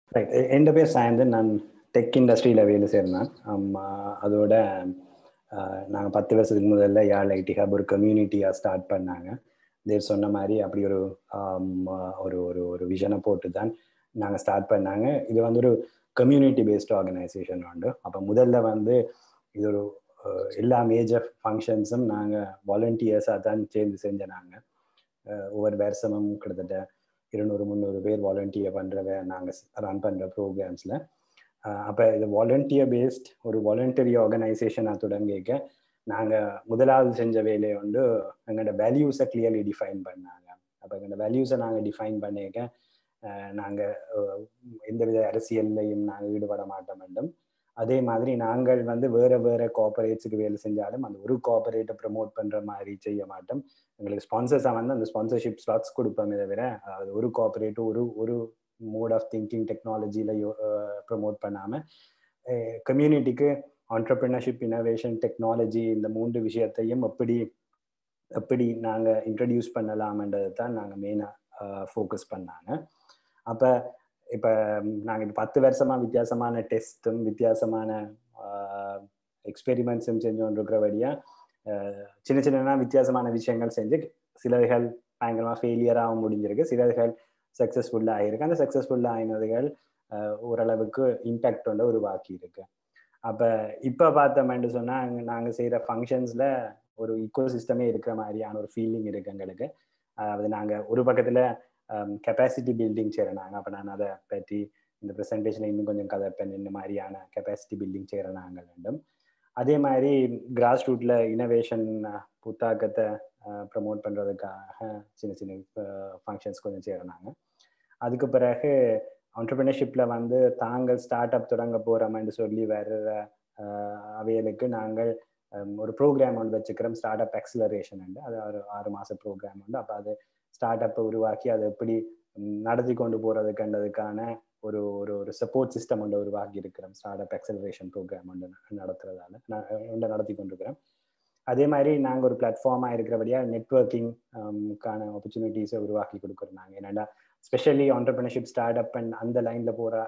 right என் பேர் சாயந்தன் நான் tech இண்டஸ்ட்ரியில் வேலை சேர்ந்தேன் அதோட நாங்கள் பத்து வருஷத்துக்கு முதல்ல யாழ் ஐடி ஹப் ஒரு கம்யூனிட்டியாக ஸ்டார்ட் பண்ணாங்க தேர் சொன்ன மாதிரி அப்படி ஒரு ஒரு ஒரு ஒரு விஷனை போட்டு தான் நாங்கள் ஸ்டார்ட் பண்ணாங்க இது வந்து ஒரு கம்யூனிட்டி பேஸ்ட் ஆர்கனைசேஷன் உண்டு அப்போ முதல்ல வந்து இது ஒரு எல்லா மேஜர் ஃபங்க்ஷன்ஸும் நாங்கள் வாலண்டியர்ஸாக தான் சேர்ந்து செஞ்ச நாங்கள் ஒவ்வொரு வருஷமும் கிட்டத்தட்ட இருநூறு முந்நூறு பேர் வாலண்டியர் பண்ணுறவ நாங்கள் ரன் பண்ணுற ப்ரோக்ராம்ஸில் அப்போ இது வாலண்டியர் பேஸ்ட் ஒரு வாலண்டரி ஆர்கனைசேஷனாக தொடங்கிக்க நாங்கள் முதலாவது செஞ்ச வேலையை வந்து எங்களோட வேல்யூஸை கிளியர்லி டிஃபைன் பண்ணாங்க அப்போ எங்களோட வேல்யூஸை நாங்கள் டிஃபைன் பண்ணிக்க நாங்கள் எந்தவித அரசியல்லையும் நாங்கள் ஈடுபட மாட்டோம் வேண்டும் அதே மாதிரி நாங்கள் வந்து வேற வேற கோஆபரேட்ஸுக்கு வேலை செஞ்சாலும் அந்த ஒரு கோஆபரேட்டை ப்ரமோட் பண்ற மாதிரி செய்ய மாட்டோம் எங்களுக்கு ஸ்பான்சர்ஸாக வந்து அந்த ஸ்பான்சர்ஷிப் ஸ்லாட்ஸ் கொடுப்போமே தவிர அதாவது ஒரு கோஆபரேட்டும் ஒரு ஒரு மோட் ஆஃப் திங்கிங் டெக்னாலஜியில் ப்ரமோட் பண்ணாமல் கம்யூனிட்டிக்கு ஆண்டர்பிரினர்ஷிப் இனோவேஷன் டெக்னாலஜி இந்த மூன்று விஷயத்தையும் எப்படி எப்படி நாங்கள் இன்ட்ரடியூஸ் பண்ணலாம்ன்றதை தான் நாங்கள் மெயினாக ஃபோக்கஸ் பண்ணாங்க அப்போ இப்போ நாங்கள் இப்போ பத்து வருஷமாக வித்தியாசமான டெஸ்ட்டும் வித்தியாசமான எக்ஸ்பெரிமெண்ட்ஸும் செஞ்சு கொண்டிருக்கிறபடியாக சின்ன சின்ன வித்தியாசமான விஷயங்கள் செஞ்சு சிலர்கள் பயங்கரமாக ஃபெயிலியராகவும் முடிஞ்சிருக்கு சிலர்கள் சக்ஸஸ்ஃபுல்லாக ஆகிருக்கு அந்த சக்ஸஸ்ஃபுல்லாக ஆகினதுகள் ஓரளவுக்கு இம்பேக்ட் வந்து உருவாக்கி இருக்கு அப்போ இப்போ பார்த்தோம்னு சொன்னால் நாங்கள் செய்கிற ஃபங்க்ஷன்ஸில் ஒரு ஈக்கோ சிஸ்டமே இருக்கிற மாதிரியான ஒரு ஃபீலிங் இருக்கு எங்களுக்கு அதாவது நாங்கள் ஒரு பக்கத்தில் கெப்பாசிட்டி பில்டிங் செய்கிறனாங்க அப்போ நான் அதை பற்றி இந்த ப்ரெசன்டேஷனில் இன்னும் கொஞ்சம் கதைப்பேன் இந்த மாதிரியான கெப்பாசிட்டி பில்டிங் செய்கிறனாங்க வேண்டும் அதே மாதிரி கிராஸ் ரூட்டில் இனோவேஷன் புத்தாக்கத்தை ப்ரமோட் பண்ணுறதுக்காக சின்ன சின்ன ஃபங்க்ஷன்ஸ் கொஞ்சம் செய்கிறனாங்க அதுக்கு பிறகு ஆண்டர்பிரினர்ஷிப்பில் வந்து தாங்கள் ஸ்டார்ட் அப் தொடங்க போகிறோம்னு சொல்லி வர்ற அவைகளுக்கு நாங்கள் ஒரு ப்ரோக்ராம் ஒன்று வச்சுக்கிறோம் ஸ்டார்ட் அப் எக்ஸலரேஷன் உண்டு அது ஒரு ஆறு மாத ப்ரோக்ராம் உண்டு அப்போ அது ஸ்டார்ட் அப்பை உருவாக்கி அதை எப்படி நடத்தி கொண்டு போகிறதுக்குன்றதுக்கான ஒரு ஒரு ஒரு சப்போர்ட் சிஸ்டம் ஒன்று உருவாக்கி இருக்கிறோம் ஸ்டார்ட் அப் எக்ஸலரேஷன் ப்ரோக்ராம் ஒன்று நடத்துறதால ஒன்று நடத்தி கொண்டிருக்கிறோம் அதே மாதிரி நாங்கள் ஒரு பிளாட்ஃபார்மாக இருக்கிறபடியாக நெட்ஒர்க்கிங் கான ஆப்பர்ச்சுனிட்டிஸை உருவாக்கி கொடுக்குறோம் நாங்கள் என்னென்னா specially entrepreneurship start up and அந்த லைனில் போகிற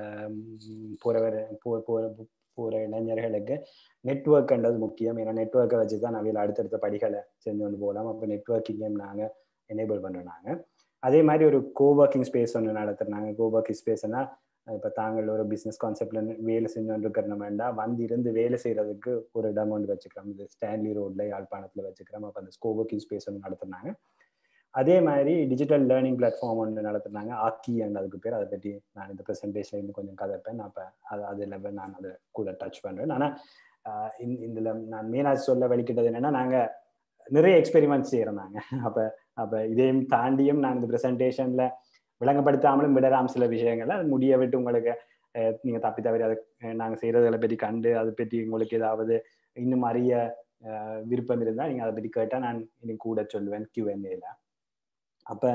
போகிறவர் போகிற போகிற இளைஞர்களுக்கு நெட்ஒர்க்ன்றது முக்கியம் ஏன்னா நெட்ஒர்க்கை வச்சு தான் நாங்கள் அடுத்தடுத்த படிகளை செஞ்சு கொண்டு போகலாம் அப்போ நெட்ஒர்க்கிங்கையும் நாங்கள் எனேபிள் பண்ணுறாங்க அதே மாதிரி ஒரு கோஒர்க்கிங் ஸ்பேஸ் ஒன்று நடத்துறாங்க கோஒர்க்கிங் ஸ்பேஸ்னா இப்போ தாங்கள் ஒரு பிஸ்னஸ் கான்செப்ட்ல வேலை செஞ்சோன்னு வேண்டாம் வந்து இருந்து வேலை செய்யறதுக்கு ஒரு இடம் ஒன்று வச்சுக்கிறோம் இது ஸ்டான்லி ரோட்ல யாழ்ப்பாணத்தில் வச்சுக்கிறோம் அப்போ அந்த கோஒர்க்கிங் ஸ்பேஸ் ஒன்று நடத்துனாங்க அதே மாதிரி டிஜிட்டல் லேர்னிங் பிளாட்ஃபார்ம் ஒன்று நடத்துனாங்க ஆக்கி அண்ட் அதுக்கு பேர் அதை பற்றி நான் இந்த ப்ரெசன்டேஷன் இன்னும் கொஞ்சம் கதைப்பேன் அப்போ அது அதில் நான் அதை கூட டச் பண்ணுறேன் ஆனால் இதில் நான் மெயினாக சொல்ல வலிக்கிட்டது என்னென்னா நாங்கள் நிறைய எக்ஸ்பெரிமெண்ட்ஸ் செய்கிறோம் நாங்கள் அப்போ அப்போ இதையும் தாண்டியும் நான் இந்த ப்ரெசன்டேஷனில் விளங்கப்படுத்தாமலும் விடலாம் சில விஷயங்களை அது முடிய விட்டு உங்களுக்கு நீங்கள் தப்பி தவறி அதை நாங்கள் செய்கிறதுகளை பற்றி கண்டு அதை பற்றி உங்களுக்கு ஏதாவது இன்னும் அறிய விருப்பம் இருந்தால் நீங்கள் அதை பற்றி கேட்டால் நான் இன்னும் கூட சொல்லுவேன் கியூஎன்ஏல அப்போ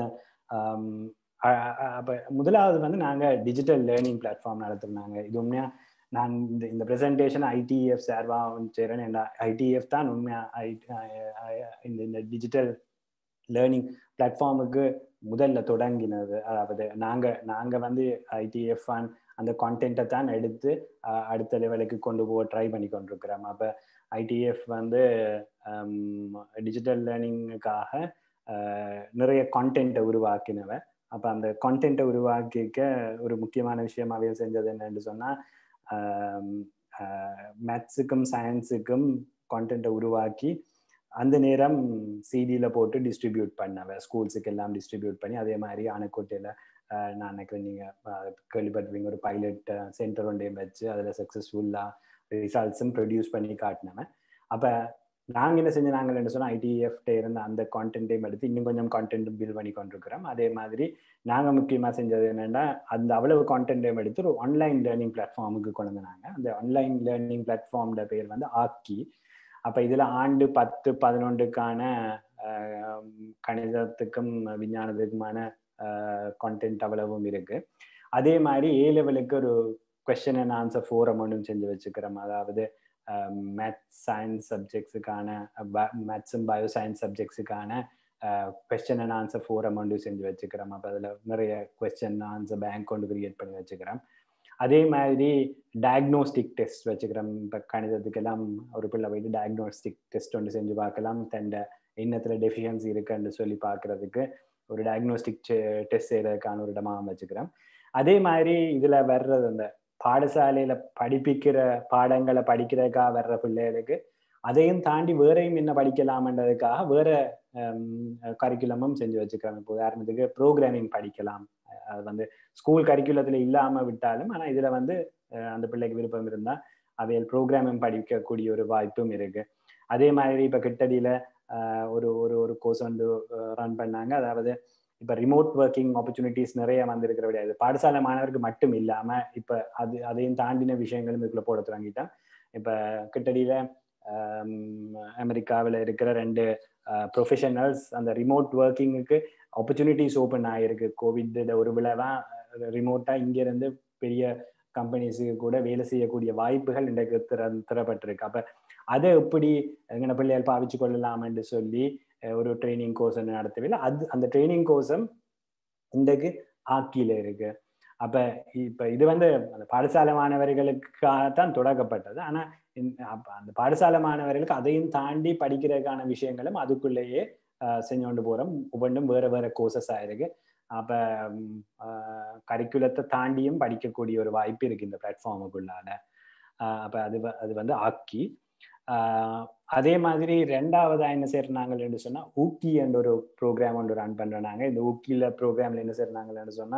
அப்போ முதலாவது வந்து நாங்கள் டிஜிட்டல் லேர்னிங் பிளாட்ஃபார்ம் நடத்துனாங்க இது உண்மையாக நான் இந்த இந்த ப்ரெசன்டேஷன் ஐடிஎஃப் சார்பாக செய்கிறேன் என் ஐடிஎஃப் தான் உண்மையாக இந்த இந்த டிஜிட்டல் லேர்னிங் பிளாட்ஃபார்முக்கு முதல்ல தொடங்கினது அதாவது நாங்கள் நாங்கள் வந்து ஐடிஎஃப் அந்த கான்டென்ட்டை தான் எடுத்து அடுத்த லெவலுக்கு கொண்டு போக ட்ரை பண்ணி கொண்டிருக்கிறோம் அப்போ ஐடிஎஃப் வந்து டிஜிட்டல் லேர்னிங்குக்காக நிறைய கான்டென்ட்டை உருவாக்கினவ அப்போ அந்த கான்டென்ட்டை உருவாக்கிக்க ஒரு முக்கியமான விஷயமாவே செஞ்சது என்னன்னு சொன்னால் மேத்ஸுக்கும் சயின்ஸுக்கும் கான்டென்ட்டை உருவாக்கி அந்த நேரம் சிடியில் போட்டு டிஸ்ட்ரிபியூட் பண்ணவ ஸ்கூல்ஸுக்கு எல்லாம் டிஸ்ட்ரிபியூட் பண்ணி அதே மாதிரி அணைக்கோட்டையில் நான் நினைக்கிறேன் நீங்கள் கேள்விப்பட்டிருப்பீங்க ஒரு பைலட் சென்டர் ஒன்றையும் வச்சு அதில் சக்ஸஸ்ஃபுல்லாக ரிசல்ட்ஸும் ப்ரொடியூஸ் பண்ணி காட்டினவன் அப்போ நாங்கள் என்ன செஞ்ச நாங்கள் என்ன சொன்னால் ஐடிஎஃப்ட இருந்த அந்த கான்டென்ட்டையும் எடுத்து இன்னும் கொஞ்சம் கான்டென்ட்டும் பில் பண்ணி கொண்டிருக்கிறோம் அதே மாதிரி நாங்கள் முக்கியமாக செஞ்சது என்னென்னா அந்த அவ்வளவு கான்டென்ட்டையும் எடுத்து ஒரு ஆன்லைன் லேர்னிங் பிளாட்ஃபார்முக்கு கொண்டு வந்தாங்க அந்த ஆன்லைன் லேர்னிங் பிளாட்ஃபார்மோட பேர் வந்து ஆக்கி அப்போ இதில் ஆண்டு பத்து பதினொன்றுக்கான கணிதத்துக்கும் விஞ்ஞானத்துக்குமான கான்டென்ட் அவ்வளவும் இருக்கு அதே மாதிரி ஏ லெவலுக்கு ஒரு கொஸ்டின் அண்ட் ஆன்சர் ஃபோரம் ஒன்றும் செஞ்சு வச்சுக்கிறோம் அதாவது மேத்ஸ் சயின்ஸ் சப்ஜெக்ட்ஸுக்கான மேத்ஸும் பயோ சயின்ஸ் சப்ஜெக்ட்ஸுக்கான கொஸ்டின் அண்ட் ஆன்சர் ஃபோரம் ஒன்று செஞ்சு வச்சுக்கிறோம் அப்போ அதில் நிறைய கொஸ்டின் ஆன்சர் பேங்க் கொண்டு கிரியேட் பண்ணி வச்சுக்கிறோம் அதே மாதிரி டயக்னோஸ்டிக் டெஸ்ட் வச்சுக்கிறோம் இப்போ கணிதத்துக்கெல்லாம் ஒரு பிள்ளை போயிட்டு டயக்னோஸ்டிக் டெஸ்ட் ஒன்று செஞ்சு பார்க்கலாம் தண்ட எண்ணத்தில் டெஃபிஷியன்சி இருக்குன்னு சொல்லி பார்க்கறதுக்கு ஒரு டயக்னோஸ்டிக் டெஸ்ட் செய்யறதுக்கான ஒரு இடமாக வச்சுக்கிறோம் அதே மாதிரி இதில் வர்றது அந்த பாடசாலையில் படிப்பிக்கிற பாடங்களை படிக்கிறதுக்காக வர்ற பிள்ளைகளுக்கு அதையும் தாண்டி வேறையும் என்ன படிக்கலாம்ன்றதுக்காக வேற கரிக்குலமும் செஞ்சு வச்சுக்கிறோம் இப்போ உதாரணத்துக்கு ப்ரோக்ராமிங் படிக்கலாம் அது வந்து ஸ்கூல் கரிக்குலத்தில் இல்லாமல் விட்டாலும் ஆனால் இதில் வந்து அந்த பிள்ளைக்கு விருப்பம் இருந்தால் அவையில் ப்ரோக்ராமிங் படிக்கக்கூடிய ஒரு வாய்ப்பும் இருக்கு அதே மாதிரி இப்போ கிட்டடியில் ஒரு ஒரு ஒரு கோர்ஸ் வந்து ரன் பண்ணாங்க அதாவது இப்போ ரிமோட் ஒர்க்கிங் ஆப்பர்ச்சுனிட்டிஸ் நிறைய வந்திருக்கிற விடையாது பாடசாலை மாணவருக்கு மட்டும் இல்லாமல் இப்போ அது அதையும் தாண்டின விஷயங்களும் இதுக்குள்ள போட தொடங்கிட்டேன் இப்போ கிட்டடியில் அமெரிக்காவில் இருக்கிற ரெண்டு ப்ரொஃபஷனல்ஸ் அந்த ரிமோட் ஒர்க்கிங்குக்கு ஆப்பர்ச்சுனிட்டிஸ் ஓப்பன் ஆகிருக்கு கோவிட் ஒரு விளைவான் ரிமோட்டாக இங்கேருந்து பெரிய கம்பெனிஸுக்கு கூட வேலை செய்யக்கூடிய வாய்ப்புகள் இன்றைக்கு திற திறப்பட்டிருக்கு அப்போ அதை எப்படி எங்கன பிள்ளைகள் பாவிச்சு கொள்ளலாம்னு சொல்லி ஒரு ட்ரைனிங் கோர்ஸ் நடத்தவில்லை அது அந்த ட்ரைனிங் கோர்ஸும் இன்றைக்கு ஆக்கியில இருக்கு அப்ப இப்ப இது வந்து அந்த பாடசாலை மாணவர்களுக்காகத்தான் தொடங்கப்பட்டது ஆனா அந்த பாடசாலை மாணவர்களுக்கு அதையும் தாண்டி படிக்கிறதுக்கான விஷயங்களும் அதுக்குள்ளேயே செஞ்சு கொண்டு போறோம் ஒவ்வொன்றும் வேற வேற கோர்சஸ் ஆயிருக்கு அப்ப கரிக்குலத்தை தாண்டியும் படிக்கக்கூடிய ஒரு வாய்ப்பு இருக்கு இந்த பிளாட்ஃபார்முக்குள்ளால அப்ப அது அது வந்து ஆக்கி அதே மாதிரி ரெண்டாவதா என்ன செய்யறாங்கன்னு சொன்னா ஊக்கி என்ற ஒரு ப்ரோக்ராம் ஒன்று ரன் பண்றாங்க இந்த ஊக்கியில ப்ரோக்ராம்ல என்ன செய்யறாங்கன்னு சொன்னா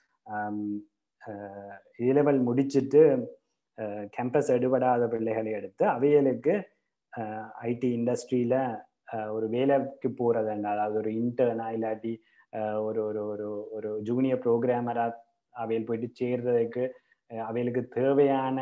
இலவல் முடிச்சுட்டு கேம்பஸ் எடுபடாத பிள்ளைகளை எடுத்து அவைகளுக்கு ஐடி இண்டஸ்ட்ரியில ஒரு வேலைக்கு போறதுண்டா அதாவது ஒரு இன்டர்னா இல்லாட்டி ஒரு ஒரு ஒரு ஒரு ஜூனியர் ப்ரோக்ராமரா அவையில் போயிட்டு சேர்றதுக்கு அவைகளுக்கு தேவையான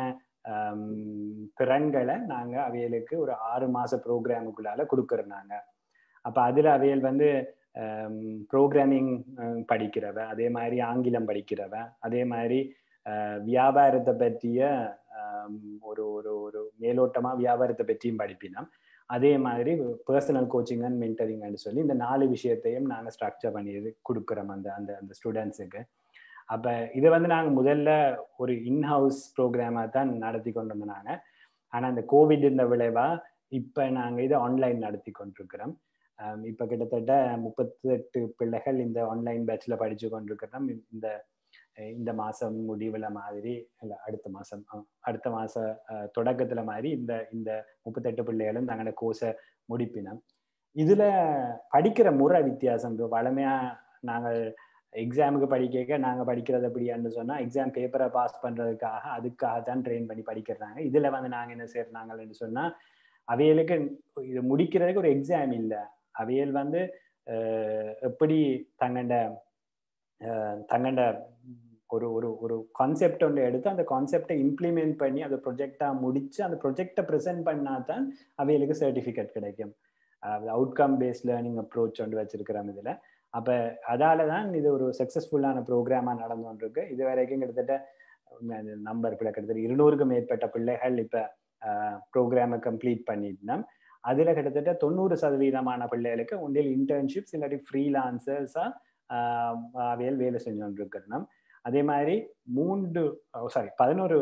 திறன்களை நாங்க அவைகளுக்கு ஒரு ஆறு மாச ப்ரோக்ராமுக்குள்ளால கொடுக்குறோம் நாங்க அப்ப அதுல அவையல் வந்து ப்ரோக்ராமிங் படிக்கிறவ அதே மாதிரி ஆங்கிலம் படிக்கிறவ அதே மாதிரி வியாபாரத்தை பற்றிய ஒரு ஒரு ஒரு மேலோட்டமா வியாபாரத்தை பற்றியும் படிப்பினோம் அதே மாதிரி பர்சனல் கோச்சிங் அண்ட் மென்டரிங்னு சொல்லி இந்த நாலு விஷயத்தையும் நாங்கள் ஸ்ட்ரக்சர் பண்ணி கொடுக்குறோம் அந்த அந்த அந்த ஸ்டூடெண்ட்ஸுக்கு அப்போ இதை வந்து நாங்கள் முதல்ல ஒரு இன்ஹவுஸ் ப்ரோக்ராமாக தான் நடத்தி கொண்டு வந்தோம் ஆனால் இந்த கோவிட் இந்த விளைவா இப்போ நாங்கள் இதை ஆன்லைன் நடத்தி கொண்டிருக்கிறோம் இப்போ கிட்டத்தட்ட முப்பத்தெட்டு பிள்ளைகள் இந்த ஆன்லைன் பேட்சில் படித்து கொண்டிருக்கிறோம் இந்த இந்த மாதம் முடிவில் மாதிரி இல்லை அடுத்த மாதம் அடுத்த மாத தொடக்கத்தில் மாதிரி இந்த இந்த முப்பத்தெட்டு பிள்ளைகளும் தங்களோட கோர்ஸை முடிப்பினோம் இதில் படிக்கிற முறை வித்தியாசம் வளமையாக நாங்கள் எக்ஸாமுக்கு படிக்க நாங்கள் படிக்கிறது எப்படின்னு சொன்னால் எக்ஸாம் பேப்பரை பாஸ் பண்ணுறதுக்காக அதுக்காக தான் ட்ரெயின் பண்ணி படிக்கிறாங்க இதில் வந்து நாங்கள் என்ன செய்யறாங்கன்னு சொன்னால் அவைகளுக்கு இது முடிக்கிறதுக்கு ஒரு எக்ஸாம் இல்லை அவையல் வந்து எப்படி தங்கண்ட தங்கண்ட ஒரு ஒரு ஒரு கான்செப்ட் ஒன்று எடுத்து அந்த கான்செப்டை இம்ப்ளிமெண்ட் பண்ணி அதை ப்ரொஜெக்டாக முடிச்சு அந்த ப்ரொஜெக்டை ப்ரெசென்ட் பண்ணால் தான் அவைகளுக்கு சர்டிஃபிகேட் கிடைக்கும் அவுட்கம் பேஸ்ட் லேர்னிங் அப்ரோச் ஒன்று வச்சிருக்கிறோம் இதில் அப்போ அதால தான் இது ஒரு சக்ஸஸ்ஃபுல்லான ப்ரோக்ராமாக நடந்து கொண்டிருக்கு இது வரைக்கும் கிட்டத்தட்ட நம்பர் பிள்ளை கிட்டத்தட்ட இருநூறுக்கும் மேற்பட்ட பிள்ளைகள் இப்போ ப்ரோக்ராமை கம்ப்ளீட் பண்ணிட்டோம் அதில் கிட்டத்தட்ட தொண்ணூறு சதவீதமான பிள்ளைகளுக்கு ஒன்றில் இன்டர்ன்ஷிப்ஸ் இல்லாட்டி ஃப்ரீலான்சர்ஸாக அவையில் வேலை செஞ்சு கொண்டிருக்கிறோம் அதே மாதிரி மூன்று சாரி பதினோரு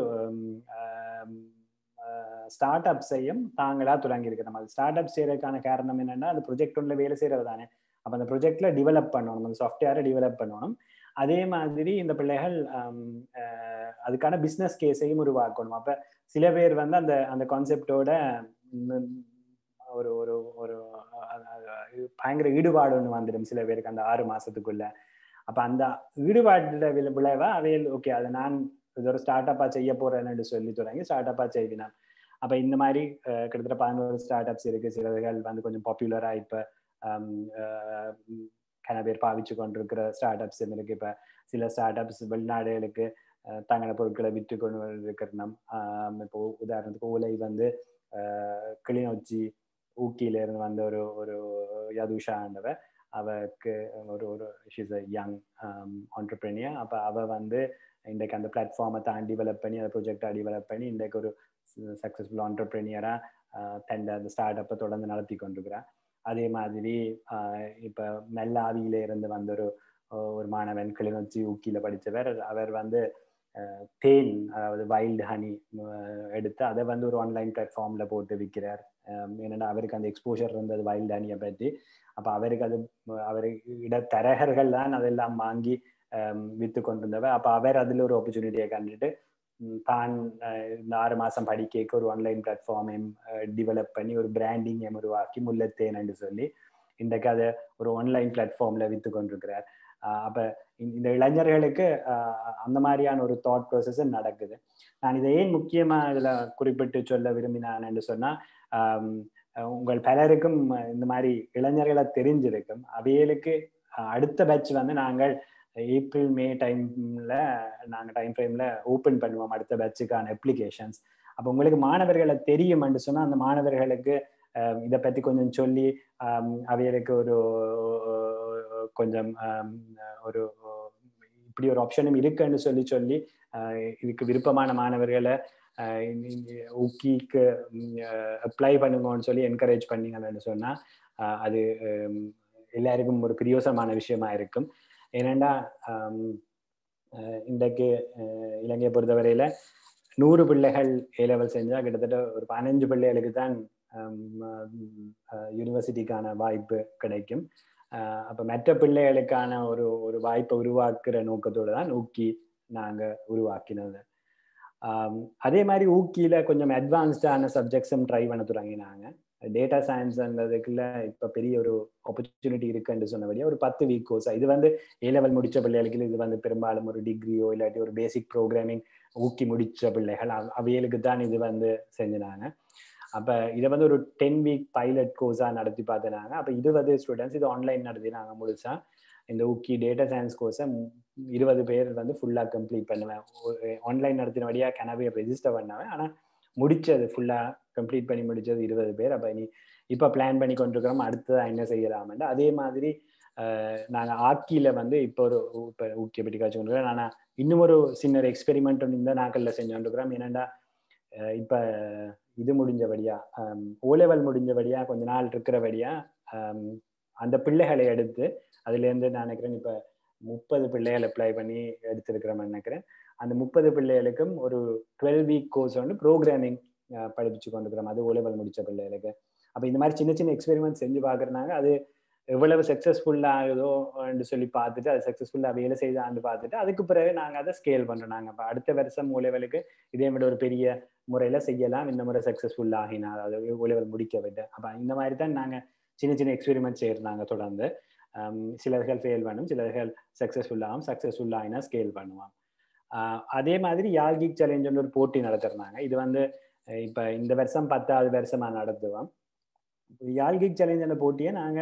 ஸ்டார்ட் அப்ஸையும் தாங்களா தொடங்கி இருக்கிறோம் அது ஸ்டார்ட் அப் செய்யறதுக்கான காரணம் என்னன்னா அந்த ப்ரொஜெக்ட் ஒன்றில் வேலை செய்யறது தானே அப்போ அந்த ப்ரொஜெக்ட்ல டெவலப் பண்ணணும் அந்த சாஃப்ட்வேரை டெவலப் பண்ணணும் அதே மாதிரி இந்த பிள்ளைகள் அதுக்கான பிஸ்னஸ் கேஸையும் உருவாக்கணும் அப்போ சில பேர் வந்து அந்த அந்த கான்செப்டோட ஒரு ஒரு ஒரு பயங்கர ஈடுபாடு ஒன்று வந்துடும் சில பேருக்கு அந்த ஆறு மாசத்துக்குள்ள அப்ப அந்த ஈடுபாடு விளைவா அவையில் ஓகே அதை நான் இது ஒரு ஸ்டார்ட் அப்பா செய்ய போறேன்னு சொல்லி தொடங்கி ஸ்டார்ட் அப்பா செய்வினான் அப்ப இந்த மாதிரி கிட்டத்தட்ட பதினோரு ஸ்டார்ட் அப்ஸ் இருக்கு சிலர்கள் வந்து கொஞ்சம் பாப்புலரா இப்ப கன பேர் பாவிச்சு கொண்டிருக்கிற ஸ்டார்ட் அப்ஸ் இருக்கு இப்ப சில ஸ்டார்ட் அப்ஸ் வெளிநாடுகளுக்கு தங்கள பொருட்களை விற்று கொண்டு இருக்கிறோம் இப்போ உதாரணத்துக்கு உலை வந்து கிளிநொச்சி ஊட்டியில இருந்து வந்த ஒரு ஒரு யதுஷா ஆண்டவ அவக்கு ஒரு ஒரு ஷீஸ் அ யங் ஆண்டர்பிரினியர் அப்போ அவள் வந்து இன்றைக்கு அந்த பிளாட்ஃபார்மை தான் டெவலப் பண்ணி அந்த ப்ரொஜெக்டாக டெவலப் பண்ணி இன்றைக்கு ஒரு சக்ஸஸ்ஃபுல் ஆண்டர்பிரினியராக தன் அந்த ஸ்டார்ட் அப்பை தொடர்ந்து நடத்தி கொண்டிருக்கிறான் அதே மாதிரி இப்போ மெல்லாவியில இருந்து வந்த ஒரு ஒரு மாணவன் கிளிநொச்சி ஊக்கியில படித்தவர் அவர் வந்து தேன் அதாவது வைல்டு ஹனி எடுத்து அதை வந்து ஒரு ஆன்லைன் பிளாட்ஃபார்ம்ல போட்டு விற்கிறார் ஏன்னா அவருக்கு அந்த எக்ஸ்போஷர் இருந்தது வைல்டு ஹனியை பற்றி அப்போ அவருக்கு அது அவர் இடத்தரகர்கள் தான் அதெல்லாம் வாங்கி வித்து கொண்டிருந்தவர் அப்போ அவர் அதில் ஒரு ஆப்பர்ச்சுனிட்டியை கண்டுட்டு தான் இந்த ஆறு மாதம் படிக்க ஒரு ஆன்லைன் பிளாட்ஃபார்மையும் டிவலப் பண்ணி ஒரு பிராண்டிங் உருவாக்கி முல்லத்தேன்னு சொல்லி இன்றைக்கு அதை ஒரு ஆன்லைன் பிளாட்ஃபார்ம்ல வித்து கொண்டிருக்கிறார் அப்ப இந்த இளைஞர்களுக்கு அந்த மாதிரியான ஒரு தாட் ப்ராசஸ் நடக்குது நான் இதை ஏன் முக்கியமா இதுல குறிப்பிட்டு சொல்ல விரும்பினான் என்று சொன்னா உங்கள் பலருக்கும் இந்த மாதிரி இளைஞர்களை தெரிஞ்சிருக்கும் அவைகளுக்கு அடுத்த பேட்ச் வந்து நாங்கள் ஏப்ரல் மே டைம்ல நாங்கள் டைம் ஃப்ரேம்ல ஓப்பன் பண்ணுவோம் அடுத்த பேட்சுக்கான அப்ளிகேஷன்ஸ் அப்போ உங்களுக்கு மாணவர்களை தெரியும்னு சொன்னால் அந்த மாணவர்களுக்கு இதை பற்றி கொஞ்சம் சொல்லி அவைகளுக்கு ஒரு கொஞ்சம் ஒரு இப்படி ஒரு ஆப்ஷனும் இருக்குன்னு சொல்லி சொல்லி இதுக்கு விருப்பமான மாணவர்களை ஊக்கிக்கு அப்ளை பண்ணுங்கன்னு சொல்லி என்கரேஜ் பண்ணீங்கன்னு சொன்னால் அது எல்லாருக்கும் ஒரு பிரியோசமான விஷயமா இருக்கும் ஏனெண்டா இன்றைக்கு இலங்கையை பொறுத்தவரையில நூறு பிள்ளைகள் ஏ லெவல் செஞ்சா கிட்டத்தட்ட ஒரு பதினஞ்சு பிள்ளைகளுக்கு தான் யூனிவர்சிட்டிக்கான வாய்ப்பு கிடைக்கும் அப்ப மற்ற பிள்ளைகளுக்கான ஒரு ஒரு வாய்ப்பை உருவாக்குற நோக்கத்தோடு தான் ஊக்கி நாங்க உருவாக்கினது அதே மாதிரி ஊக்கியில கொஞ்சம் அட்வான்ஸ்டான சப்ஜெக்ட்ஸும் ட்ரை பண்ண தொடங்கினாங்க டேட்டா சயின்ஸ்ன்றதுக்குள்ள இப்ப பெரிய ஒரு ஆப்பர்ச்சுனிட்டி இருக்குன்னு சொன்னபடியா ஒரு பத்து வீக் கோர்ஸ் இது வந்து ஏ லெவல் முடிச்ச பிள்ளைகளுக்கு இது வந்து பெரும்பாலும் ஒரு டிகிரியோ இல்லாட்டி ஒரு பேசிக் ப்ரோக்ராமிங் ஊக்கி முடிச்ச பிள்ளைகள் அவைகளுக்கு தான் இது வந்து செஞ்சினாங்க அப்ப இதை வந்து ஒரு டென் வீக் பைலட் கோர்ஸா நடத்தி பார்த்தினாங்க அப்ப இருபது ஸ்டூடெண்ட்ஸ் இது ஆன்லைன் நடத்தினாங்க முழுசா இந்த ஊக்கி டேட்டா சயின்ஸ் கோர்ஸை இருபது பேர் வந்து ஃபுல்லா கம்ப்ளீட் பண்ணுவேன் ஆன்லைன் நடத்தின வழியா கனவே ரெஜிஸ்டர் பண்ணுவேன் ஆனா முடிச்சது ஃபுல்லா கம்ப்ளீட் பண்ணி முடிச்சது இருபது பேர் அப்ப இனி இப்ப பிளான் பண்ணி கொண்டிருக்கிறோம் அடுத்ததான் என்ன செய்யலாம்னு அதே மாதிரி நாங்க ஆக்கியில வந்து இப்போ ஒரு இப்போ ஊக்கிய பற்றி காய்ச்சி கொண்டிருக்கிறோம் ஆனா இன்னும் ஒரு சின்ன ஒரு எக்ஸ்பெரிமெண்ட் இந்த நாட்கள்ல செஞ்சு கொண்டிருக்கிறோம் என்னண்டா இப்ப இது முடிஞ்சபடியா ஓ லெவல் முடிஞ்சபடியா கொஞ்ச நாள் இருக்கிறபடியா அந்த பிள்ளைகளை எடுத்து அதுல இருந்து நான் நினைக்கிறேன் இப்ப முப்பது பிள்ளைகள் அப்ளை பண்ணி எடுத்திருக்கிறோம் நினைக்கிறேன் அந்த முப்பது பிள்ளைகளுக்கும் ஒரு டுவெல் வீக் கோர்ஸ் வந்து ப்ரோக்ராமிங் படிப்பிச்சு கொண்டிருக்கிறோம் அது ஓ லெவல் முடிச்ச பிள்ளைகளுக்கு அப்ப இந்த மாதிரி சின்ன சின்ன எக்ஸ்பெரிமெண்ட் செஞ்சு பாக்குறாங்க அது எவ்வளவு சக்சஸ்ஃபுல்லா ஆகுதோ சொல்லி பார்த்துட்டு அது சக்சஸ்ஃபுல்லா வேலை செய்தான்னு பார்த்துட்டு அதுக்கு பிறகு நாங்க அதை ஸ்கேல் பண்றோம் நாங்க இப்ப அடுத்த வருஷம் ஓ லெவலுக்கு இதே மாதிரி ஒரு பெரிய முறையில செய்யலாம் இந்த முறை சக்சஸ்ஃபுல் ஆகினா அதாவது ஓ லெவல் முடிக்க விட்டு அப்ப இந்த மாதிரி தான் நாங்க சின்ன சின்ன எக்ஸ்பெரிமெண்ட் செய்யறாங்க தொடர்ந்து சிலர்கள் ஃபெயில் பண்ணும் சிலர்கள் சக்சஸ்ஃபுல் ஆகும் சக்சஸ்ஃபுல் ஆகினா ஸ்கேல் பண்ணுவோம் அதே மாதிரி யாழ்கிக் சேலஞ்சுன்னு ஒரு போட்டி நடத்துறாங்க இது வந்து இப்ப இந்த வருஷம் பத்தாவது வருஷமா நடத்துவோம் யாழ்கிக் சேலஞ்ச் போட்டியை நாங்க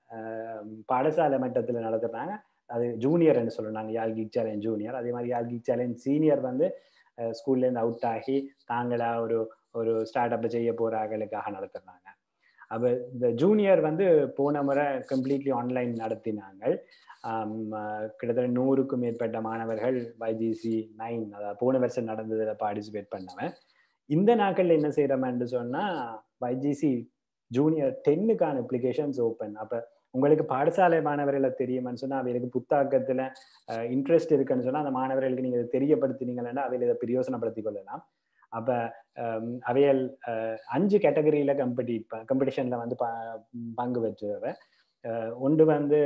பாடசாலை மட்டத்தில் நடத்துறாங்க அது ஜூனியர்னு சொல்லுறாங்க யாழ்கிக் சேலஞ்ச் ஜூனியர் அதே மாதிரி யாழ்கிக் சேலஞ்ச் சீனியர் வந்து ஸ்கூல்லேருந்து அவுட் ஆகி தாங்களா ஒரு ஒரு ஸ்டார்ட் அப் செய்ய போறாங்களுக்காக நடத்துறாங்க அப்ப இந்த ஜூனியர் வந்து போன முறை கம்ப்ளீட்லி ஆன்லைன் நடத்தினாங்க கிட்டத்தட்ட நூறுக்கும் மேற்பட்ட மாணவர்கள் வைஜிசி நைன் அதாவது போன வருஷம் நடந்ததுல பார்ட்டிசிபேட் பண்ணவன் இந்த நாட்கள்ல என்ன செய்யறோம்னு சொன்னா வைஜிசி ஜூனியர் டென்னுக்கான அப்ளிகேஷன்ஸ் ஓப்பன் அப்ப உங்களுக்கு பாடசாலை மாணவர்களை தெரியுமான்னு சொன்னா அவைகளுக்கு புத்தாக்கத்துல இன்ட்ரெஸ்ட் இருக்குன்னு சொன்னா அந்த மாணவர்களுக்கு நீங்க தெரியப்படுத்தினீங்கன்னா அவையில இதை பிரயோசனப்படுத்தி கொள்ளலாம் அப்ப அவையல் அஞ்சு கேட்டகரியில கம்பெடி காம்படிஷன்ல வந்து பங்கு பெற்றவ ஒன்று வந்து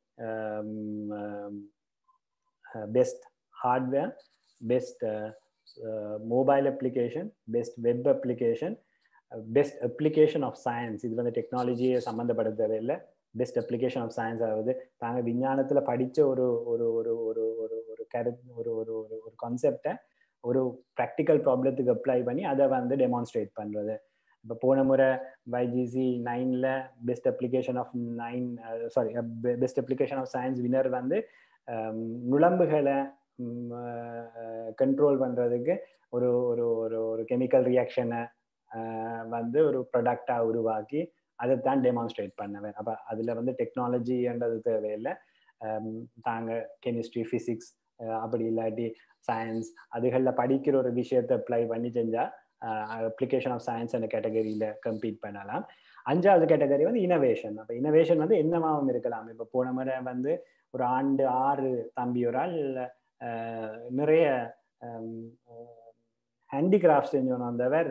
best hardware best mobile application best web application best application of science இது வந்து டெக்னாலஜியை சம்மந்தப்படுத்தவே இல்லை பெஸ்ட் அப்ளிகேஷன் ஆஃப் சயின்ஸ் அதாவது தாங்க விஞ்ஞானத்துல படிச்ச ஒரு ஒரு ஒரு ஒரு ஒரு ஒரு கரு ஒரு ஒரு ஒரு ஒரு கான்செப்டை ஒரு ப்ராக்டிக்கல் ப்ராப்ளத்துக்கு அப்ளை பண்ணி அதை வந்து டெமான்ஸ்ட்ரேட் பண்ணுறது இப்போ போன முறை வைஜிசி நைனில் best application of nine sorry best application of science winner வந்து நுழம்புகளை கண்ட்ரோல் பண்ணுறதுக்கு ஒரு ஒரு ஒரு ஒரு கெமிக்கல் ரியாக்ஷனை வந்து ஒரு ப்ரொடக்டாக உருவாக்கி அதை தான் டெமான்ஸ்ட்ரேட் பண்ணுவேன் அப்போ அதில் வந்து டெக்னாலஜின்றது தேவையில்லை தாங்க கெமிஸ்ட்ரி ஃபிசிக்ஸ் அப்படி இல்லாட்டி சயின்ஸ் அதுகளில் படிக்கிற ஒரு விஷயத்தை அப்ளை பண்ணி செஞ்சால் அப்ளிகேஷன் ஆஃப் சயின்ஸ் அந்த கேட்டகரியில் கம்பீட் பண்ணலாம் அஞ்சாவது கேட்டகரி வந்து இனோவேஷன் அப்போ இனோவேஷன் வந்து என்னமாவும் இருக்கலாம் இப்போ போன முறை வந்து ஒரு ஆண்டு ஆறு தம்பியோரால் நிறைய ஹேண்டிகிராஃப்ட் செஞ்சோன்னு வந்தவர்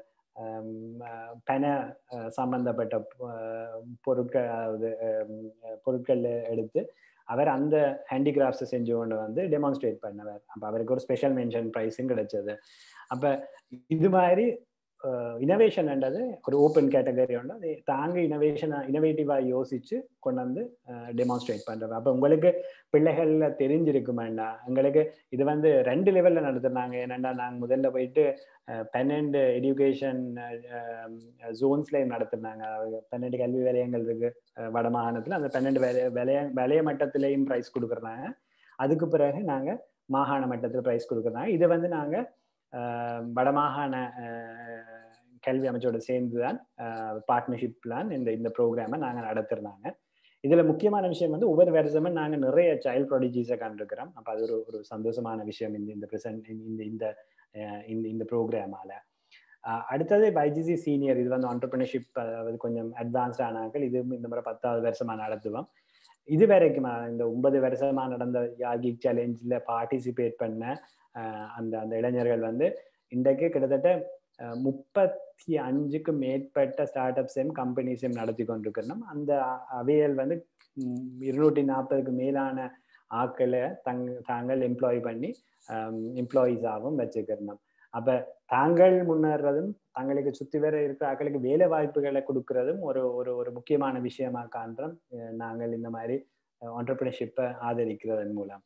பென சம்பந்தப்பட்ட பொருட்கள் அதாவது பொருட்கள் எடுத்து அவர் அந்த ஹேண்டிகிராஃப்ட்ஸை செஞ்சு கொண்டு வந்து டெமான்ஸ்ட்ரேட் பண்ணவர் அப்போ அவருக்கு ஒரு ஸ்பெஷல் மென்ஷன் ப்ரைஸும் கிடைச்சது அப்போ இது மாதிரி இனோவேஷன்ன்றது ஒரு ஓப்பன் கேட்டகரி ஒன்று அது தாங்க இனோவேஷன் இனோவேட்டிவாக யோசிச்சு கொண்டு வந்து டெமான்ஸ்ட்ரேட் பண்ணுறோம் அப்போ உங்களுக்கு பிள்ளைகள்ல தெரிஞ்சிருக்குமாண்டா எங்களுக்கு இது வந்து ரெண்டு லெவலில் நடத்துனாங்க என்னென்னா நாங்கள் முதல்ல போயிட்டு பன்னெண்டு எஜுகேஷன் ஜோன்ஸ்லேயும் நடத்துனாங்க பன்னெண்டு கல்வி வலயங்கள் இருக்கு வட மாகாணத்தில் அந்த பன்னெண்டு வலைய வலைய வலைய மட்டத்திலையும் ப்ரைஸ் கொடுக்குறாங்க அதுக்கு பிறகு நாங்கள் மாகாண மட்டத்தில் ப்ரைஸ் கொடுக்குறாங்க இதை வந்து நாங்கள் வடமாகாண கல்வி அமைச்சோட சேர்ந்து தான் பார்ட்னர்ஷிப் பிளான் இந்த இந்த ப்ரோக்ராமை நாங்கள் நடத்துருந்தாங்க இதில் முக்கியமான விஷயம் வந்து ஒவ்வொரு வருஷமும் நாங்கள் நிறைய சைல்ட் ப்ராடிஜிஸை கண்டிருக்கிறோம் அப்போ அது ஒரு ஒரு சந்தோஷமான விஷயம் இந்த இந்த ப்ரெசன்ட் இந்த இந்த இந்த இந்த ப்ரோக்ராமால அடுத்தது பைஜிசி சீனியர் இது வந்து ஆண்டர்பிரினர்ஷிப் அதாவது கொஞ்சம் அட்வான்ஸ்ட் ஆனாக்கள் இது இந்த முறை பத்தாவது வருஷமா நடத்துவோம் இது வரைக்கும் இந்த ஒன்பது வருஷமா நடந்த யாகிக் சேலஞ்சில் பார்ட்டிசிபேட் பண்ண அந்த அந்த இளைஞர்கள் வந்து இன்றைக்கு கிட்டத்தட்ட முப்பத்தி அஞ்சுக்கு மேற்பட்ட ஸ்டார்ட் அப்ஸையும் கம்பெனிஸையும் நடத்தி கொண்டிருக்கணும் அந்த அவையல் வந்து இருநூற்றி நாற்பதுக்கு மேலான ஆக்களை தங் தாங்கள் எம்ப்ளாய் பண்ணி எம்ப்ளாயீஸாகவும் வச்சுக்கிறணும் அப்போ தாங்கள் முன்னேறதும் தங்களுக்கு சுற்றி வர இருக்கிற ஆக்களுக்கு வேலை வாய்ப்புகளை கொடுக்கறதும் ஒரு ஒரு ஒரு முக்கியமான விஷயமா காண்றோம் நாங்கள் இந்த மாதிரி ஆண்டர்பிரினர்ஷிப்பை ஆதரிக்கிறதன் மூலம்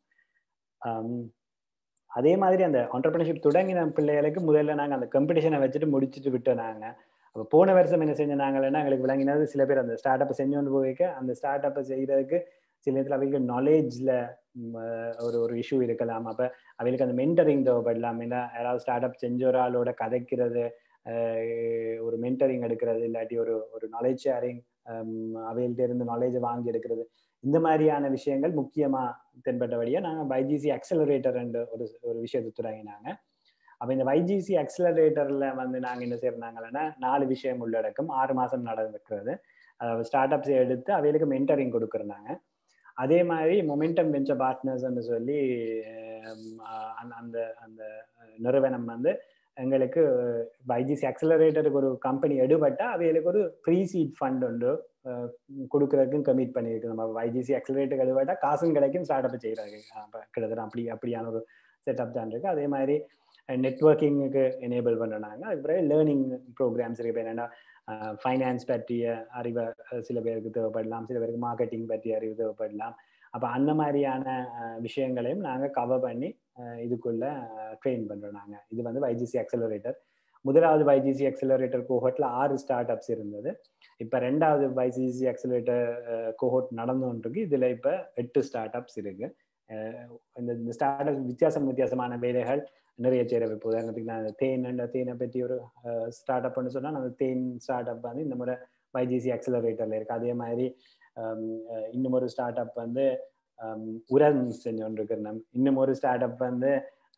அதே மாதிரி அந்த ஆண்டர்பிரினர்ஷிப் தொடங்கின பிள்ளைகளுக்கு முதல்ல நாங்கள் அந்த காம்படிஷனை வச்சுட்டு முடிச்சுட்டு விட்டோம் நாங்கள் அப்போ போன வருஷம் என்ன செஞ்ச நாங்கள்னா எங்களுக்கு விளங்கினது சில பேர் அந்த ஸ்டார்ட் அப்பை செஞ்சு கொண்டு போய்க்க அந்த ஸ்டார்ட் அப்பை செய்யறதுக்கு சில நேரத்தில் அவங்களுக்கு நாலேஜில் ஒரு ஒரு இஷ்யூ இருக்கலாம் அப்போ அவங்களுக்கு அந்த மென்டரிங் தேவைப்படலாம் ஏன்னா யாராவது ஸ்டார்ட் அப் செஞ்ச ஒரு ஆளோட கதைக்கிறது ஒரு மென்டரிங் எடுக்கிறது இல்லாட்டி ஒரு ஒரு நாலேஜ் ஷேரிங் அவைகள்ட்ட இருந்து நாலேஜை வாங்கி எடுக்கிறது இந்த மாதிரியான விஷயங்கள் முக்கியமாக தென்பட்டபடியாக நாங்கள் பைஜிசி அக்சலரேட்டர் ஒரு ஒரு விஷயத்தை தொடங்கினாங்க அப்போ இந்த வைஜிசி அக்சலரேட்டரில் வந்து நாங்கள் என்ன செய்யறாங்கன்னா நாலு விஷயம் உள்ளடக்கம் ஆறு மாதம் நடக்கிறது அதாவது ஸ்டார்ட் அப்ஸை எடுத்து அவைகளுக்கு மென்டரிங் கொடுக்குறாங்க அதே மாதிரி மொமெண்டம் வெஞ்சர் பார்ட்னர்ஸ்ன்னு சொல்லி அந்த அந்த நிறுவனம் வந்து எங்களுக்கு வைஜிசி அக்சலரேட்டருக்கு ஒரு கம்பெனி எடுபட்டா அவைகளுக்கு ஒரு ப்ரீ சீட் ஃபண்ட் உண்டு கொடுக்கறதுக்கும் கமிட் பண்ணியிருக்கு நம்ம வைஜிசி அக்சலரேட்டர் எடுபட்டா காசும் கிடைக்கும் ஸ்டார்ட் அப் செய்கிறாங்க கிட்டத்தட்ட அப்படி அப்படியான ஒரு செட்டப் தான் இருக்கு அதே மாதிரி நெட்ஒர்க்கிங்குக்கு எனேபிள் பண்ணுறாங்க அதுக்கு பிறகு லேர்னிங் ப்ரோக்ராம்ஸ் இருக்கு என்னென்னா ஃபைனான்ஸ் பற்றிய அறிவை சில பேருக்கு தேவைப்படலாம் சில பேருக்கு மார்க்கெட்டிங் பற்றிய அறிவு தேவைப்படலாம் அப்போ அந்த மாதிரியான விஷயங்களையும் நாங்கள் கவர் பண்ணி இதுக்குள்ள ட்ரெயின் பண்ணுறோம் நாங்கள் இது வந்து வைஜிசி அக்சலரேட்டர் முதலாவது வைஜிசி அக்சலரேட்டர் கோஹோட்டில் ஆறு ஸ்டார்ட் அப்ஸ் இருந்தது இப்போ ரெண்டாவது வைஜிசி அக்சலரேட்டர் கோஹோட் நடந்துருக்கு இதில் இப்போ எட்டு ஸ்டார்ட் அப்ஸ் இருக்கு இந்த இந்த ஸ்டார்ட் அப் வித்தியாசம் வித்தியாசமான வேலைகள் நிறைய செய்கிற இப்போ உதாரணத்துக்கு நான் தேன் தேனை பற்றி ஒரு ஸ்டார்ட் அப்னு சொன்னால் அந்த தேன் ஸ்டார்ட் அப் வந்து இந்த முறை வைஜிசி அக்சலரேட்டரில் இருக்குது அதே மாதிரி இன்னும் ஒரு ஸ்டார்ட் அப் வந்து உரம் செஞ்சோன்றிருக்கிறோம் இன்னும் ஒரு ஸ்டார்ட் அப் வந்து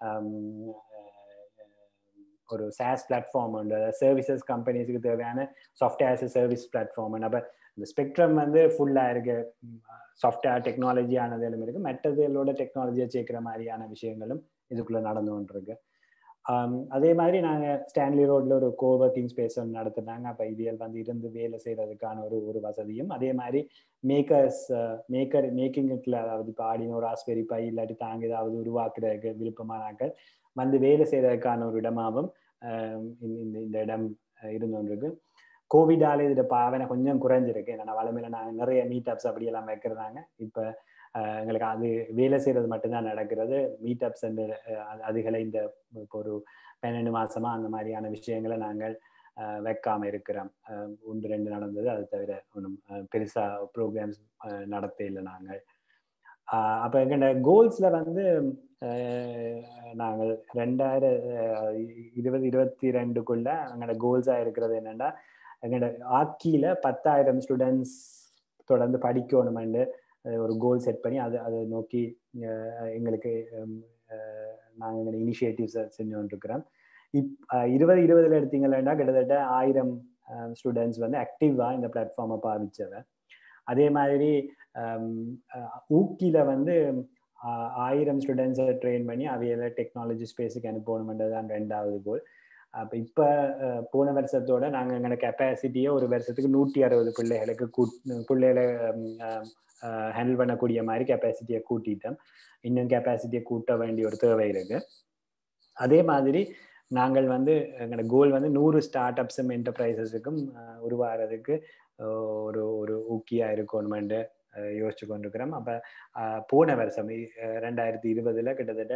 ஒரு சாஸ் பிளாட்ஃபார்ம் உண்டு சர்வீசஸ் கம்பெனிஸுக்கு தேவையான சாஃப்ட்வேர் சர்வீஸ் பிளாட்ஃபார்ம் அப்போ இந்த ஸ்பெக்ட்ரம் வந்து ஃபுல்லாக இருக்கு சாஃப்ட்வேர் டெக்னாலஜி ஆனதும் இருக்கு மற்றதுகளோட டெக்னாலஜியை சேர்க்கிற மாதிரியான விஷயங்களும் இதுக்குள்ள நடந்து கொண்டிருக்கு அதே மாதிரி நாங்கள் ஸ்டான்லி ரோட்ல ஒரு கோவர்க்கிங் ஸ்பேஸ் ஒன்று நடத்துனாங்க அப்போ இவியல் வந்து இருந்து வேலை செய்யறதுக்கான ஒரு ஒரு வசதியும் அதே மாதிரி மேக்கர்ஸ் மேக்கர் மேக்கிங்குல அதாவது இப்போ ஆடினோ ராஸ்பெரி பை இல்லாட்டி தாங்க ஏதாவது உருவாக்குறதுக்கு விருப்பமானாக்கள் வந்து வேலை செய்யறதுக்கான ஒரு இடமாகவும் இந்த இந்த இடம் இருந்து கொண்டிருக்கு கோவிடால இதோட பாவனை கொஞ்சம் குறைஞ்சிருக்கு ஏன்னா வளமையில நாங்கள் நிறைய மீட் அப்ஸ் அப்படியெல்லாம் வைக்கிறதாங்க இப்போ எங்களுக்கு அது வேலை செய்யறது மட்டும்தான் நடக்கிறது மீட் அப்ஸ் அந்த அதுகளை இந்த இப்போ ஒரு பன்னெண்டு மாசமா அந்த மாதிரியான விஷயங்களை நாங்கள் வைக்காம இருக்கிறோம் ஒன்று ரெண்டு நடந்தது அது தவிர ஒன்றும் பெருசா ப்ரோக்ராம்ஸ் நடத்த இல்லை நாங்கள் அப்போ எங்களோட கோல்ஸில் வந்து நாங்கள் ரெண்டாயிரம் இருபது இருபத்தி ரெண்டுக்குள்ள எங்களோட கோல்ஸாக இருக்கிறது என்னென்னா எங்களோட ஆக்கியில் பத்தாயிரம் ஸ்டூடெண்ட்ஸ் தொடர்ந்து படிக்கணுமெண்டு ஒரு கோல் செட் பண்ணி அதை அதை நோக்கி எங்களுக்கு நாங்கள் எங்களோட இனிஷியேட்டிவ்ஸை செஞ்சு கொண்டிருக்கிறோம் இப் இருபது இருபதுல எடுத்தீங்கன்னா கிட்டத்தட்ட ஆயிரம் ஸ்டூடெண்ட்ஸ் வந்து ஆக்டிவாக இந்த பிளாட்ஃபார்மை பாவிச்சவ அதே மாதிரி ஊக்கியில் வந்து ஆயிரம் ஸ்டூடெண்ட்ஸை ட்ரெயின் பண்ணி அவையில டெக்னாலஜி ஸ்பேஸுக்கு அனுப்பணுமென்றது தான் ரெண்டாவது கோல் அப்போ இப்போ போன வருஷத்தோட நாங்கள் எங்களோட கெப்பாசிட்டியை ஒரு வருஷத்துக்கு நூற்றி அறுபது பிள்ளைகளுக்கு கூட் பிள்ளைகளை ஹேண்டில் பண்ணக்கூடிய மாதிரி கெப்பாசிட்டியை கூட்டிட்டோம் இன்னும் கெப்பாசிட்டியை கூட்ட வேண்டிய ஒரு தேவை இருக்கு அதே மாதிரி நாங்கள் வந்து எங்களோட கோல் வந்து நூறு ஸ்டார்ட் அப்ஸும் என்டர்பிரைசஸுக்கும் உருவாகிறதுக்கு ஒரு ஒரு ஊக்கியாக இருக்கணுமெண்டு யோசிச்சு கொண்டிருக்கிறோம் அப்போ போன வருஷம் ரெண்டாயிரத்தி இருபதுல கிட்டத்தட்ட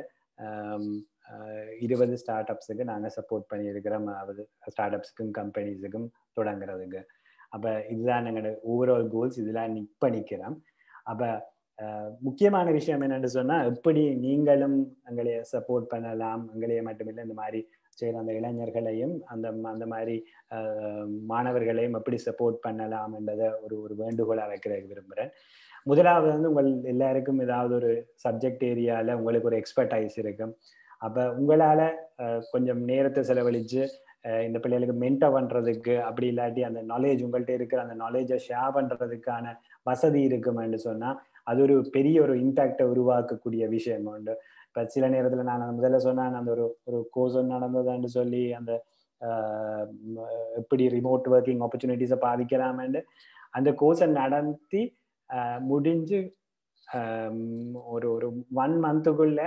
இருபது ஸ்டார்ட் அப்ஸுக்கு நாங்கள் சப்போர்ட் பண்ணியிருக்கிறோம் அதாவது ஸ்டார்ட் அப்ஸுக்கும் கம்பெனிஸுக்கும் தொடங்குறதுக்கு அப்போ இதுதான் எங்களோட ஓவரால் கோல்ஸ் இதெல்லாம் இப்போ நிற்கிறோம் அப்போ முக்கியமான விஷயம் என்னென்னு சொன்னால் எப்படி நீங்களும் எங்களைய சப்போர்ட் பண்ணலாம் எங்களைய மட்டுமில்லை இந்த மாதிரி செய்கிற அந்த இளைஞர்களையும் அந்த அந்த மாதிரி மாணவர்களையும் எப்படி சப்போர்ட் பண்ணலாம் என்றதை ஒரு ஒரு வேண்டுகோளாக வைக்கிறதுக்கு விரும்புகிறேன் முதலாவது வந்து உங்கள் எல்லாருக்கும் ஏதாவது ஒரு சப்ஜெக்ட் ஏரியாவில் உங்களுக்கு ஒரு எக்ஸ்பர்டைஸ் இருக்கும் அப்போ உங்களால் கொஞ்சம் நேரத்தை செலவழித்து இந்த பிள்ளைகளுக்கு மென்டர் பண்ணுறதுக்கு அப்படி இல்லாட்டி அந்த நாலேஜ் உங்கள்கிட்ட இருக்கிற அந்த நாலேஜை ஷேர் பண்ணுறதுக்கான வசதி இருக்குமென்னு சொன்னால் அது ஒரு பெரிய ஒரு இம்பேக்டை உருவாக்கக்கூடிய விஷயம் உண்டு இப்போ சில நேரத்தில் நான் முதல்ல சொன்னேன் அந்த ஒரு ஒரு கோர்ஸ் நடந்ததுன்னு சொல்லி அந்த எப்படி ரிமோட் ஒர்க்கிங் ஆப்பர்ச்சுனிட்டிஸை பாதிக்கலாமேன்னு அந்த கோர்ஸை நடத்தி முடிஞ்சு ஒரு ஒரு ஒன் மந்த்துக்குள்ள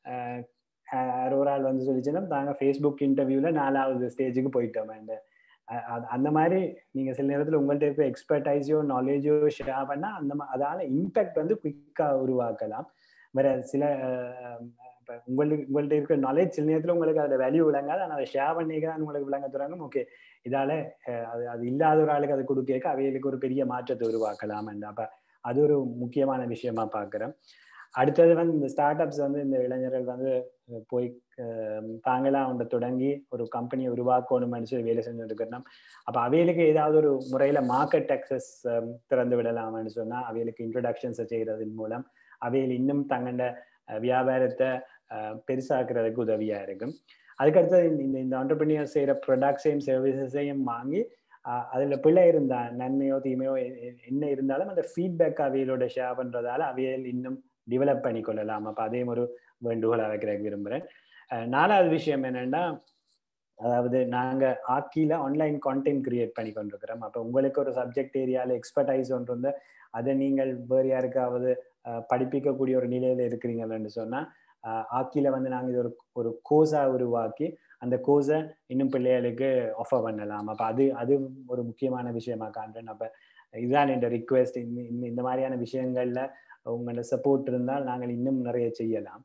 ஒரு ஆள் வந்து சொல்லிச்சுன்னா நாங்கள் ஃபேஸ்புக் இன்டர்வியூவில் நாலாவது ஸ்டேஜுக்கு போயிட்டோம் அண்ட் அந்த மாதிரி நீங்கள் சில நேரத்தில் உங்கள்கிட்ட இருக்க எக்ஸ்பர்டைஸோ நாலேஜோ ஷேர் பண்ணால் அந்த அதால் இம்பேக்ட் வந்து குயிக்காக உருவாக்கலாம் வேற சில இப்போ உங்களுக்கு உங்கள்கிட்ட இருக்கிற நாலேஜ் சில நேரத்தில் உங்களுக்கு அதில் வேல்யூ விளங்காது ஆனால் அதை ஷேர் பண்ணிக்க உங்களுக்கு விளங்க தராங்க ஓகே இதால் அது அது இல்லாத ஒரு ஆளுக்கு அதை கொடுக்க அவைகளுக்கு ஒரு பெரிய மாற்றத்தை உருவாக்கலாம் அப்போ அது ஒரு முக்கியமான விஷயமா பார்க்குறேன் அடுத்தது வந்து இந்த ஸ்டார்ட் அப்ஸ் வந்து இந்த இளைஞர்கள் வந்து போய் தாங்களா அவங்க தொடங்கி ஒரு கம்பெனியை உருவாக்கணும்னு சொல்லி வேலை செஞ்சுட்டு இருக்கணும் அப்போ அவைகளுக்கு ஏதாவது ஒரு முறையில் மார்க்கெட் அக்சஸ் திறந்து விடலாம்னு சொன்னால் அவைகளுக்கு இன்ட்ரடக்ஷன்ஸை செய்கிறதன் மூலம் அவைகள் இன்னும் தங்கண்ட வியாபாரத்தை பெருசாக்குறதுக்கு உதவியாக இருக்கும் அதுக்கடுத்தது இந்த இந்த ஆண்டர்பிரினியர் செய்கிற ப்ரொடக்ட்ஸையும் சர்வீசஸையும் வாங்கி அதில் பிள்ளை இருந்தா நன்மையோ தீமையோ என்ன இருந்தாலும் அந்த ஃபீட்பேக் அவைகளோட ஷேர் பண்ணுறதால அவைகள் இன்னும் டெவலப் பண்ணி கொள்ளலாம் அப்போ அதையும் ஒரு வேண்டுகோளாக வைக்கிறதுக்கு விரும்புகிறேன் நாலாவது விஷயம் என்னென்னா அதாவது நாங்கள் ஆக்கியில் ஆன்லைன் கான்டென்ட் கிரியேட் பண்ணி கொண்டிருக்கிறோம் அப்போ உங்களுக்கு ஒரு சப்ஜெக்ட் ஏரியாவில் எக்ஸ்பர்டைஸ் ஒன்று வந்து அதை நீங்கள் வேறு யாருக்காவது படிப்பிக்கக்கூடிய ஒரு நிலையில் இருக்கிறீங்கன்னு சொன்னால் ஆக்கியில் வந்து நாங்கள் இது ஒரு ஒரு கோர்ஸாக உருவாக்கி அந்த கோர்ஸை இன்னும் பிள்ளைகளுக்கு ஆஃபர் பண்ணலாம் அப்போ அது அது ஒரு முக்கியமான விஷயமா காண்றேன் அப்போ இதுதான் என்ற ரிக்வெஸ்ட் இந்த இந்த மாதிரியான விஷயங்களில் உங்களோட சப்போர்ட் இருந்தால் நாங்கள் இன்னும் நிறைய செய்யலாம்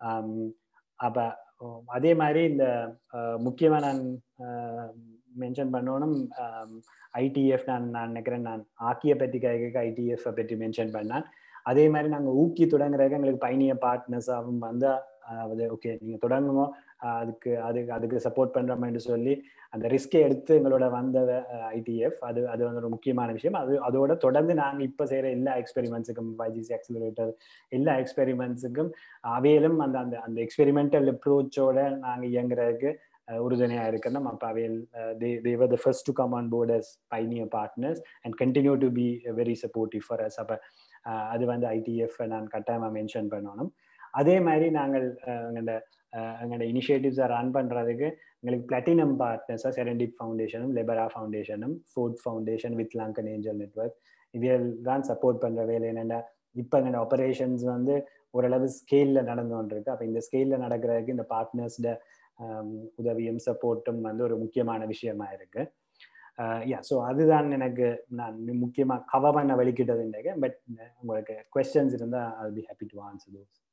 அப்போ அதே மாதிரி இந்த முக்கியமாக நான் மென்ஷன் பண்ணணும் ஐடிஎஃப் நான் நான் நினைக்கிறேன் நான் ஆக்கிய பற்றி கேட்க ஐடிஎஃப் பற்றி மென்ஷன் பண்ணேன் அதே மாதிரி நாங்கள் ஊக்கி தொடங்குறதுக்கு எங்களுக்கு பயணிய பார்ட்னர்ஸாகவும் வந்து அதாவது ஓகே நீங்கள் தொடங்குங்க அதுக்கு அதுக்கு அதுக்கு சப்போர்ட் பண்ணுறோம்னு சொல்லி அந்த ரிஸ்கை எடுத்து எங்களோட வந்த ஐடிஎஃப் அது அது வந்து ஒரு முக்கியமான விஷயம் அது அதோட தொடர்ந்து நாங்கள் இப்போ செய்கிற எல்லா எக்ஸ்பெரிமெண்ட்ஸுக்கும் பைஜிசி அக்சிலரேட்டர் எல்லா எக்ஸ்பெரிமெண்ட்ஸுக்கும் அவையிலும் அந்த அந்த அந்த எக்ஸ்பெரிமெண்டல் அப்ரோச்சோட நாங்கள் இயங்குறதுக்கு உறுதுணையாக இருக்கணும் அப்போ அவையில் they they were the first to come on board as pioneer partners and continue to be very supportive for us அப்போ அது வந்து ஐடிஎஃப் நான் கட்டாயமாக மென்ஷன் பண்ணணும் அதே மாதிரி நாங்கள் எங்களோட எங்களோட இனிஷியேட்டிவ்ஸை ரன் பண்ணுறதுக்கு எங்களுக்கு பிளாட்டினம் பார்ட்னர்ஸாக செரண்டிட் ஃபவுண்டேஷனும் லெபரா ஃபவுண்டேஷனும் Ford Foundation with Lankan Angel Network இதில் தான் சப்போர்ட் பண்ணுற வேலை என்னென்னா இப்போ எங்களோட ஆப்ரேஷன்ஸ் வந்து ஓரளவு ஸ்கேலில் நடந்து கொண்டிருக்கு அப்போ இந்த ஸ்கேலில் நடக்கிறதுக்கு இந்த பார்ட்னர்ஸ்ட உதவியும் சப்போர்ட்டும் வந்து ஒரு முக்கியமான விஷயமா இருக்கு யா ஸோ அதுதான் எனக்கு நான் முக்கியமாக கவர் பண்ண வலிக்கிட்டது பட் உங்களுக்கு கொஸ்டின்ஸ் இருந்தால் I be happy to answer those